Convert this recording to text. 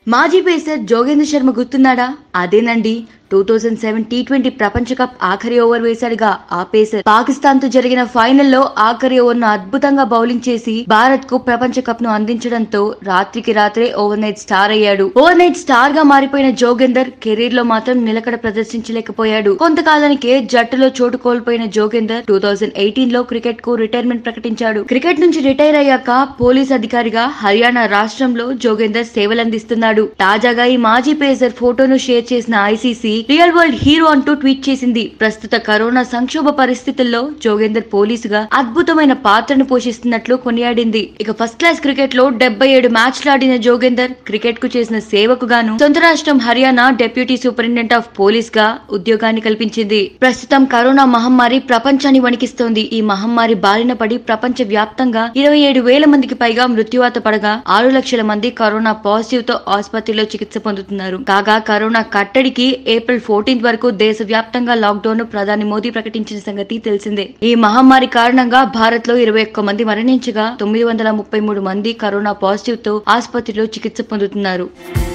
మాజీ పేసర్ జోగేంద్ర శర్మ గుర్తున్నాడా అదేనండి two thousand seven T twenty ప్రపంచ కప్ ఆఖరి ఓవర్ వేశాడుగా ఆ పేసర్ పాకిస్తాన్ తో జరిగిన ఫైనల్లో ఆఖరి ఓవర్ ను అద్భుతంగా బౌలింగ్ చేసి భారత్ కు ప్రపంచ కప్ ను అందించడంతో రాత్రికి రాత్రే ఓవర్ నైట్ స్టార్ అయ్యాడు ఓవర్ నైట్ స్టార్ గా మారిపోయిన జోగేందర్ కెరీర్ లో మాత్రం నిలకడ ప్రదర్శించలేకపోయాడు కొంతకాలానికే జట్టులో చోటు కోల్పోయిన జోగేందర్ టూ థౌజండ్ ఎయిటీన్ లో క్రికెట్ కు రిటైర్మెంట్ ప్రకటించాడు క్రికెట్ నుంచి రిటైర్ అయ్యాక పోలీస్ అధికారిగా హర్యానా రాష్ట్రంలో జోగేందర్ సేవలందిస్తున్నాడు తాజాగా ఈ మాజీ పేసర్ ఫోటోను షేర్ చేసిన ఐసీసీ రియల్ వరల్డ్ హీరో అంటూ ట్వీట్ చేసింది ప్రస్తుత కరోనా సంక్షోభ పరిస్థితుల్లో జోగేందర్ పోలీసుగా అద్భుతమైన పాత్రను పోషిస్తున్నట్లు కొనియాడింది ఇక ఫస్ట్ క్లాస్ క్రికెట్ లో డెబ్బై ఏడు మ్యాచ్లు ఆడిన జోగేందర్ క్రికెట్ కు చేసిన సేవకు గాను సొంత రాష్ట్రం Haryana deputy superintendent of police గా ఉద్యోగాన్ని కల్పించింది ప్రస్తుతం కరోనా మహమ్మారి ప్రపంచాన్ని వణికిస్తోంది ఈ మహమ్మారి బారిన పడి ప్రపంచ వ్యాప్తంగా ఇరవై ఏడు వేల మందికి పైగా మృత్యువాత పడగా ఆరు లక్షల మంది కరోనా పాజిటివ్ తో ఆసుపత్రిలో చికిత్స పొందుతున్నారు కాగా కరోనా కట్టడికి ఏప్రిల్ ఫోర్టీన్త్ వరకు దేశ వ్యాప్తంగా లాక్డౌన్ ను ప్రధాని మోదీ ప్రకటించిన సంగతి తెలిసిందే ఈ మహమ్మారి కారణంగా భారత్ లో ఇరవై ఒక్క మంది మరణించగా తొమ్మిది వందల ముప్పై మూడు మంది కరోనా పాజిటివ్ తో ఆసుపత్రిలో చికిత్స పొందుతున్నారు